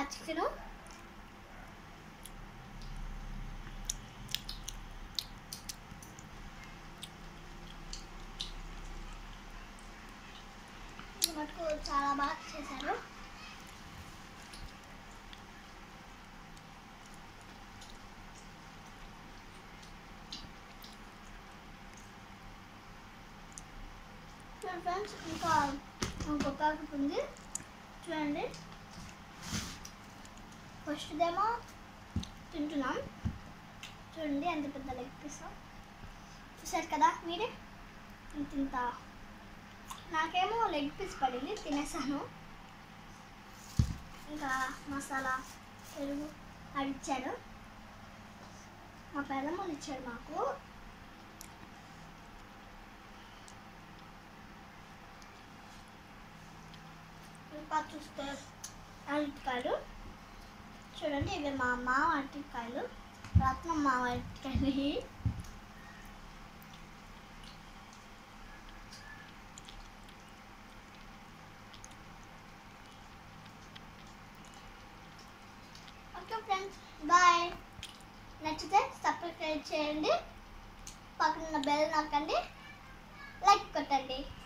chicken మటుకు చాలా బాగా చేశారు ఫ్రెండ్స్ ఇంకా ఇంకొక ప్యాకెట్ ఉంది చూడండి ఫస్ట్దేమో తింటున్నాం చూడండి ఎంత పెద్ద లెగ్ పీస్ చూసారు కదా మీరే ఇంత ఇంత నాకేమో లెగ్ పీస్ పడింది తినేసాను ఇంకా మసాలా పెరుగు అది ఇచ్చారు మా పెద్దమ్మలు ఇచ్చారు మాకు ఇంకా చూస్తే అరటికాయలు చూడండి ఇవి మా అమ్మ అరటికాయలు రత్నం మా అరటికాయలు ఓకే ఫ్రెండ్స్ బాయ్ నచ్చితే సబ్స్క్రైబ్ చేయండి పక్కన బెల్ నొక్కండి లైక్ కొట్టండి